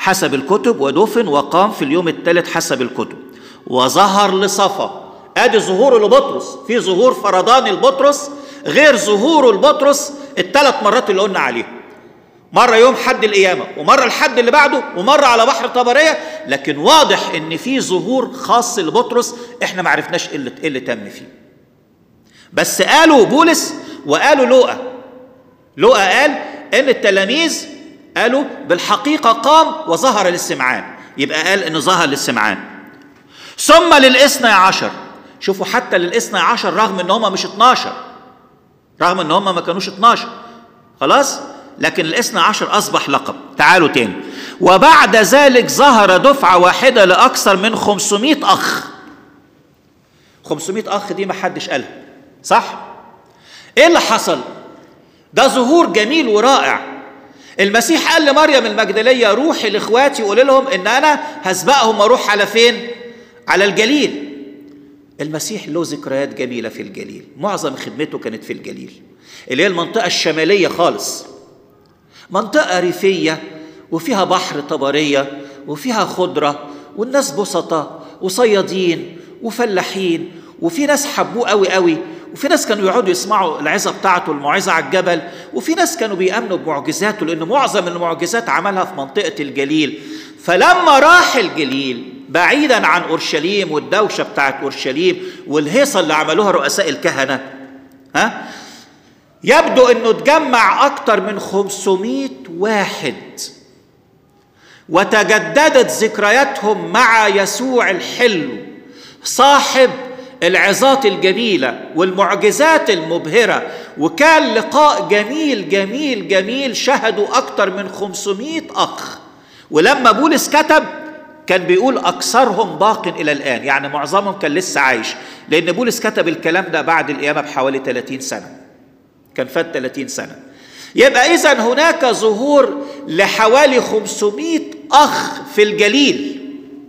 حسب الكتب ودفن وقام في اليوم الثالث حسب الكتب وظهر لصفا ادي ظهوره لبطرس في ظهور فرداني لبطرس غير ظهوره لبطرس الثلاث مرات اللي قلنا عليهم مرة يوم حد القيامة ومرة الحد اللي بعده ومرة على بحر طبرية لكن واضح ان في ظهور خاص لبطرس احنا ما عرفناش ايه اللي, إيه اللي تم فيه بس قالوا بولس وقالوا لوقا لوقا قال ان التلاميذ قالوا بالحقيقة قام وظهر للسمعان يبقى قال ان ظهر للسمعان ثم للاثنى عشر شوفوا حتى للاثنى عشر رغم ان هم مش 12 رغم ان هم ما كانوش 12 خلاص لكن الاثنى عشر أصبح لقب تعالوا تاني وبعد ذلك ظهر دفعة واحدة لأكثر من 500 أخ 500 أخ دي ما حدش قالها صح؟ إيه اللي حصل؟ ده ظهور جميل ورائع المسيح قال لمريم المجدلية روحي لإخواتي وقولي لهم إن أنا هسبقهم وأروح على فين؟ على الجليل المسيح له ذكريات جميلة في الجليل معظم خدمته كانت في الجليل اللي هي المنطقة الشمالية خالص منطقة ريفية وفيها بحر طبرية وفيها خضرة والناس بسطة وصيادين وفلاحين وفي ناس حبوه قوي قوي وفي ناس كانوا يقعدوا يسمعوا العظة بتاعته الموعظة على الجبل وفي ناس كانوا بيأمنوا بمعجزاته لأن معظم المعجزات عملها في منطقة الجليل فلما راح الجليل بعيدا عن أورشليم والدوشة بتاعت أورشليم والهيصة اللي عملوها رؤساء الكهنة ها يبدو انه تجمع اكتر من 500 واحد وتجددت ذكرياتهم مع يسوع الحلو صاحب العظات الجميلة والمعجزات المبهرة وكان لقاء جميل جميل جميل شهدوا أكتر من 500 أخ ولما بولس كتب كان بيقول أكثرهم باق إلى الآن يعني معظمهم كان لسه عايش لأن بولس كتب الكلام ده بعد القيامة بحوالي 30 سنة كان فات 30 سنة يبقى إذا هناك ظهور لحوالي 500 أخ في الجليل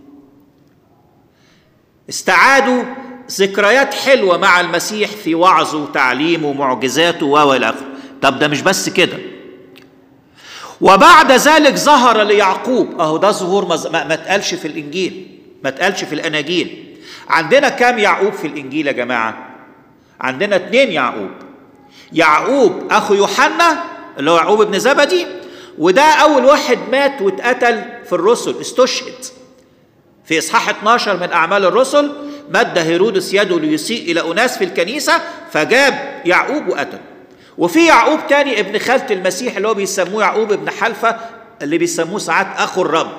استعادوا ذكريات حلوة مع المسيح في وعظه وتعليمه ومعجزاته والى آخره طب ده مش بس كده وبعد ذلك ظهر ليعقوب اهو ده ظهور ما, ما اتقالش في الانجيل ما اتقالش في الاناجيل عندنا كام يعقوب في الانجيل يا جماعه عندنا اتنين يعقوب يعقوب اخو يوحنا اللي هو يعقوب ابن زبدي وده اول واحد مات واتقتل في الرسل استشهد في اصحاح 12 من اعمال الرسل مد هيرودس يده ليسيء الى اناس في الكنيسه فجاب يعقوب وقتل وفي يعقوب تاني ابن خالة المسيح اللي هو بيسموه يعقوب ابن حلفة اللي بيسموه ساعات أخو الرب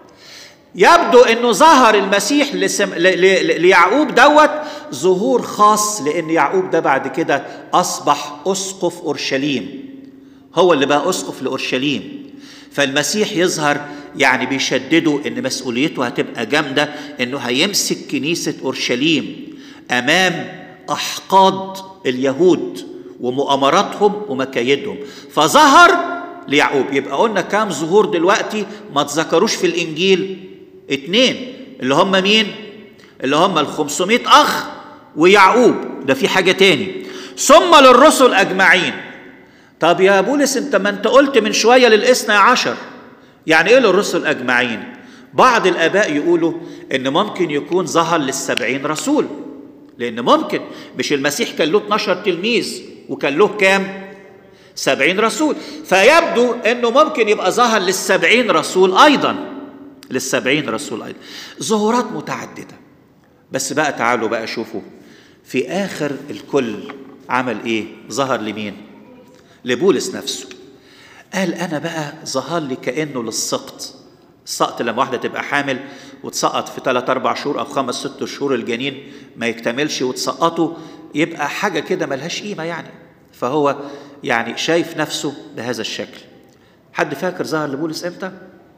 يبدو انه ظهر المسيح لسم... ل... ل... ليعقوب دوت ظهور خاص لان يعقوب ده بعد كده اصبح اسقف اورشليم هو اللي بقى اسقف لاورشليم فالمسيح يظهر يعني بيشددوا ان مسؤوليته هتبقى جامده انه هيمسك كنيسه اورشليم امام احقاد اليهود ومؤامراتهم ومكايدهم فظهر ليعقوب يبقى قلنا كام ظهور دلوقتي ما تذكروش في الانجيل اتنين اللي هم مين اللي هم ال 500 اخ ويعقوب ده في حاجه تاني ثم للرسل اجمعين طب يا بولس انت ما انت قلت من شويه للاثنى عشر يعني ايه للرسل اجمعين بعض الاباء يقولوا ان ممكن يكون ظهر للسبعين رسول لان ممكن مش المسيح كان له 12 تلميذ وكان له كام سبعين رسول فيبدو انه ممكن يبقى ظهر للسبعين رسول ايضا للسبعين رسول ايضا ظهورات متعدده بس بقى تعالوا بقى شوفوا في اخر الكل عمل ايه ظهر لمين لبولس نفسه قال انا بقى ظهر لي كانه للسقط السقط لما واحده تبقى حامل وتسقط في ثلاث اربع شهور او خمس ست شهور الجنين ما يكتملش وتسقطه يبقى حاجه كده ملهاش قيمه يعني فهو يعني شايف نفسه بهذا الشكل حد فاكر ظهر لبولس امتى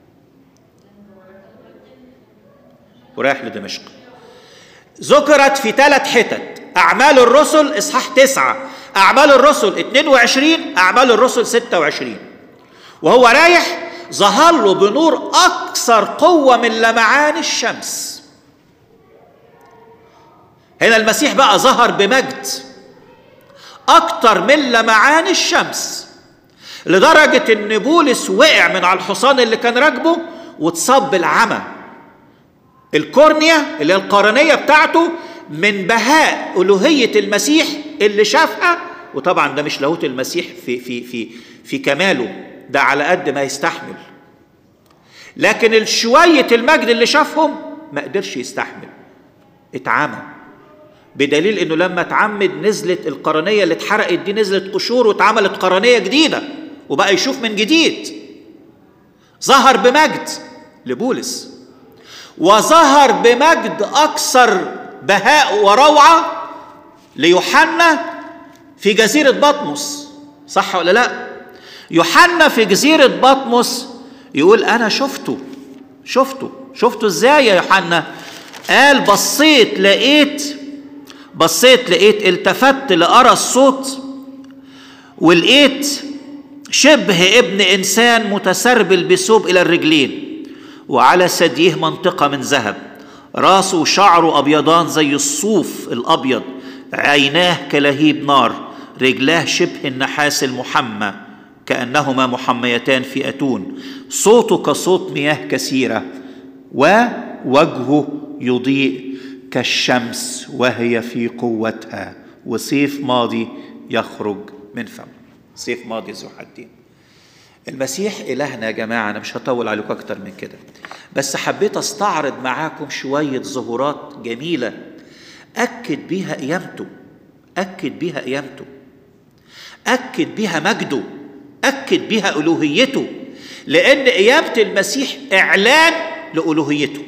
ورايح لدمشق ذكرت في ثلاث حتت أعمال الرسل إصحاح تسعة أعمال الرسل 22 أعمال الرسل 26 وهو رايح ظهر له بنور أكثر قوة من لمعان الشمس هنا المسيح بقى ظهر بمجد أكتر من لمعان الشمس لدرجة إن بولس وقع من على الحصان اللي كان راكبه واتصاب بالعمى الكورنيا اللي هي القرنيه بتاعته من بهاء الوهيه المسيح اللي شافها وطبعا ده مش لاهوت المسيح في في في في كماله ده على قد ما يستحمل لكن شويه المجد اللي شافهم ما قدرش يستحمل اتعمى بدليل انه لما اتعمد نزلت القرنيه اللي اتحرقت دي نزلت قشور واتعملت قرنيه جديده وبقى يشوف من جديد ظهر بمجد لبولس وظهر بمجد اكثر بهاء وروعه ليوحنا في جزيره بطمس صح ولا لا يوحنا في جزيره بطمس يقول انا شفته شفته شفته ازاي يا يوحنا قال بصيت لقيت بصيت لقيت التفت لأرى الصوت ولقيت شبه ابن إنسان متسربل بثوب إلى الرجلين وعلى ثدييه منطقة من ذهب راسه وشعره أبيضان زي الصوف الأبيض عيناه كلهيب نار رجلاه شبه النحاس المحمى كأنهما محميتان في أتون صوته كصوت مياه كثيرة ووجهه يضيء كالشمس وهي في قوتها وسيف ماضي يخرج من فمه سيف ماضي ذو حدين المسيح إلهنا يا جماعة أنا مش هطول عليكم أكتر من كده بس حبيت أستعرض معاكم شوية ظهورات جميلة أكد بيها قيامته أكد بيها قيامته أكد بيها مجده أكد بيها ألوهيته لأن قيامة المسيح إعلان لألوهيته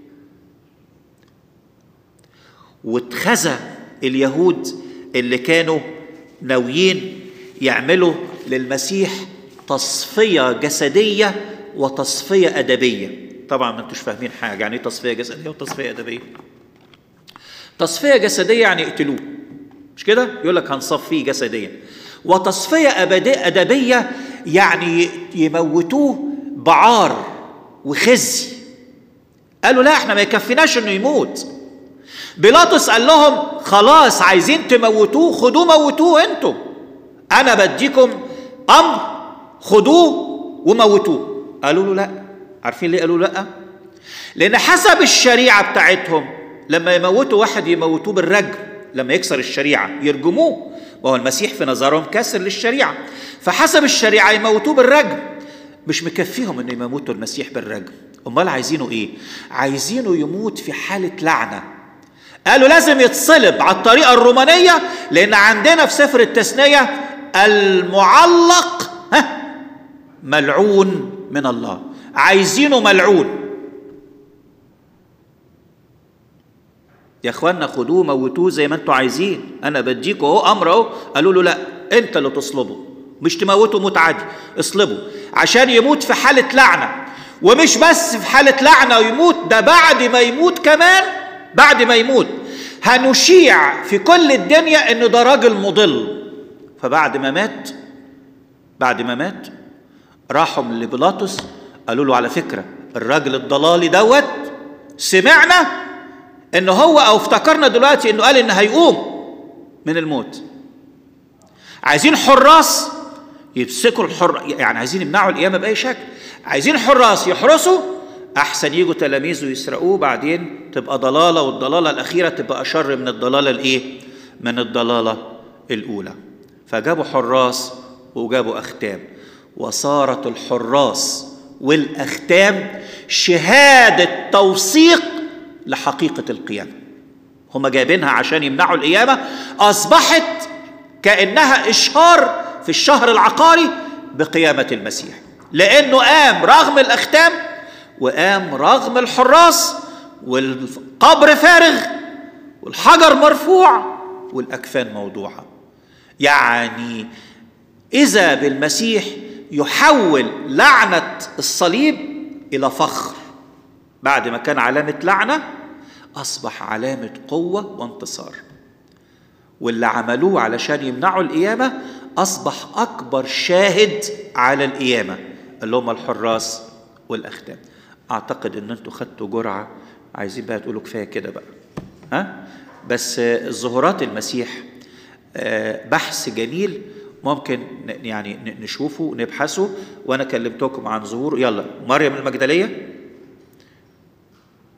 واتخذى اليهود اللي كانوا ناويين يعملوا للمسيح تصفية جسدية وتصفية أدبية طبعا ما انتوش فاهمين حاجة يعني ايه تصفية جسدية وتصفية أدبية تصفية جسدية يعني اقتلوه مش كده يقول لك هنصفيه جسديا وتصفية أدبية يعني يموتوه بعار وخزي قالوا لا احنا ما يكفيناش انه يموت بيلاطس قال لهم خلاص عايزين تموتوه خدوه موتوه انتم انا بديكم امر خدوه وموتوه قالوا له لا عارفين ليه قالوا لا لان حسب الشريعه بتاعتهم لما يموتوا واحد يموتوه بالرجم لما يكسر الشريعه يرجموه وهو المسيح في نظرهم كسر للشريعه فحسب الشريعه يموتوه بالرجم مش مكفيهم انه يموتوا المسيح بالرجم امال عايزينه ايه عايزينه يموت في حاله لعنه قالوا لازم يتصلب على الطريقة الرومانية لأن عندنا في سفر التثنية المعلق ها ملعون من الله عايزينه ملعون يا اخوانا خدوه موتوه زي ما انتوا عايزين انا بديكوا اهو امر اهو قالوا له لا انت اللي تصلبه مش تموته موت عادي اصلبه عشان يموت في حالة لعنة ومش بس في حالة لعنة ويموت ده بعد ما يموت كمان بعد ما يموت هنشيع في كل الدنيا ان ده راجل مضل فبعد ما مات بعد ما مات راحوا لبيلاطس قالوا له على فكره الراجل الضلالي دوت سمعنا ان هو او افتكرنا دلوقتي انه قال ان هيقوم من الموت عايزين حراس يمسكوا الحر يعني عايزين يمنعوا القيامه باي شكل عايزين حراس يحرسوا احسن يجوا تلاميذه يسرقوه بعدين تبقى ضلاله والضلاله الاخيره تبقى اشر من الضلاله الايه من الضلاله الاولى فجابوا حراس وجابوا اختام وصارت الحراس والاختام شهاده توثيق لحقيقه القيامه هم جايبينها عشان يمنعوا القيامه اصبحت كانها اشهار في الشهر العقاري بقيامه المسيح لانه قام رغم الاختام وقام رغم الحراس والقبر فارغ والحجر مرفوع والاكفان موضوعه يعني اذا بالمسيح يحول لعنه الصليب الى فخر بعد ما كان علامه لعنه اصبح علامه قوه وانتصار واللي عملوه علشان يمنعوا القيامه اصبح اكبر شاهد على القيامه اللي هم الحراس والاختام اعتقد ان انتوا خدتوا جرعه عايزين بقى تقولوا كفايه كده بقى ها بس ظهورات المسيح بحث جميل ممكن يعني نشوفه نبحثه وانا كلمتكم عن ظهور يلا مريم المجدليه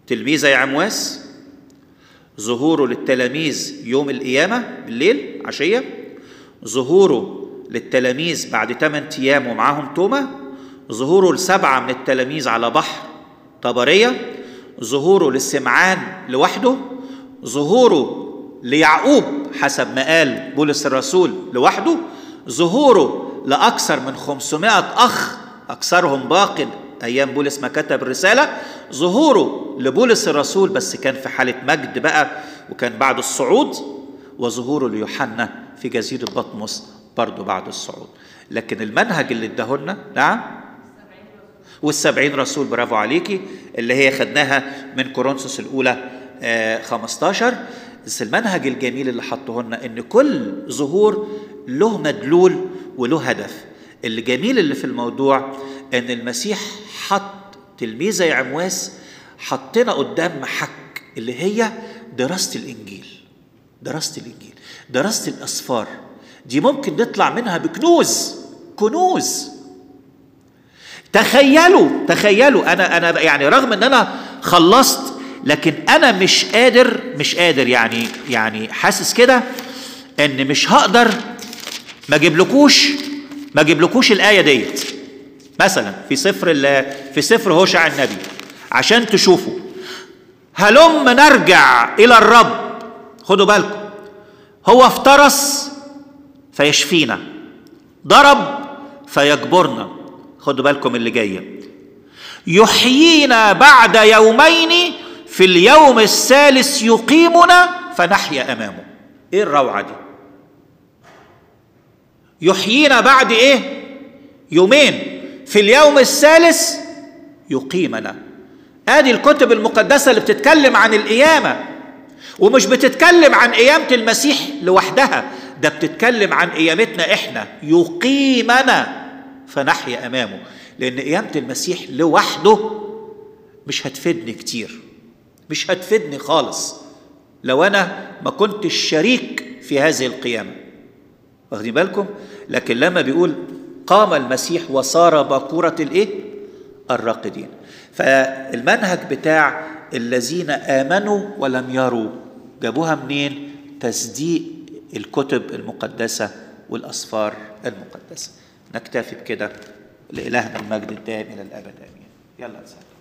تلميذ يا عمواس ظهوره للتلاميذ يوم القيامة بالليل عشية ظهوره للتلاميذ بعد 8 أيام ومعاهم توما ظهوره لسبعة من التلاميذ على بحر طبرية ظهوره للسمعان لوحده ظهوره ليعقوب حسب ما قال بولس الرسول لوحده ظهوره لأكثر من 500 أخ أكثرهم باق أيام بولس ما كتب الرسالة ظهوره لبولس الرسول بس كان في حالة مجد بقى وكان بعد الصعود وظهوره ليوحنا في جزيرة بطمس برضه بعد الصعود لكن المنهج اللي اداهولنا نعم والسبعين رسول برافو عليكي اللي هي خدناها من كورنثوس الأولى آه 15 بس المنهج الجميل اللي حطه لنا ان كل ظهور له مدلول وله هدف الجميل اللي في الموضوع ان المسيح حط تلميذة يا عمواس حطنا قدام محك اللي هي دراسة الإنجيل دراسة الإنجيل دراسة الأسفار دي ممكن نطلع منها بكنوز كنوز تخيلوا تخيلوا انا انا يعني رغم ان انا خلصت لكن انا مش قادر مش قادر يعني يعني حاسس كده ان مش هقدر ما اجيبلكوش ما اجيبلكوش الايه ديت مثلا في سفر في سفر هوشع النبي عشان تشوفوا هلم نرجع الى الرب خدوا بالكم هو افترس فيشفينا ضرب فيجبرنا خدوا بالكم اللي جايه يحيينا بعد يومين في اليوم الثالث يقيمنا فنحيا امامه ايه الروعه دي يحيينا بعد ايه يومين في اليوم الثالث يقيمنا ادي الكتب المقدسه اللي بتتكلم عن القيامه ومش بتتكلم عن قيامه المسيح لوحدها ده بتتكلم عن قيامتنا احنا يقيمنا فنحيا امامه لان قيامه المسيح لوحده مش هتفيدني كتير مش هتفيدني خالص لو انا ما كنتش شريك في هذه القيامه واخدين بالكم لكن لما بيقول قام المسيح وصار باكوره الايه الراقدين فالمنهج بتاع الذين امنوا ولم يروا جابوها منين تصديق الكتب المقدسه والاسفار المقدسه نكتفي بكده لإلهنا المجد الدائم إلى الأبد آمين يلا نسأل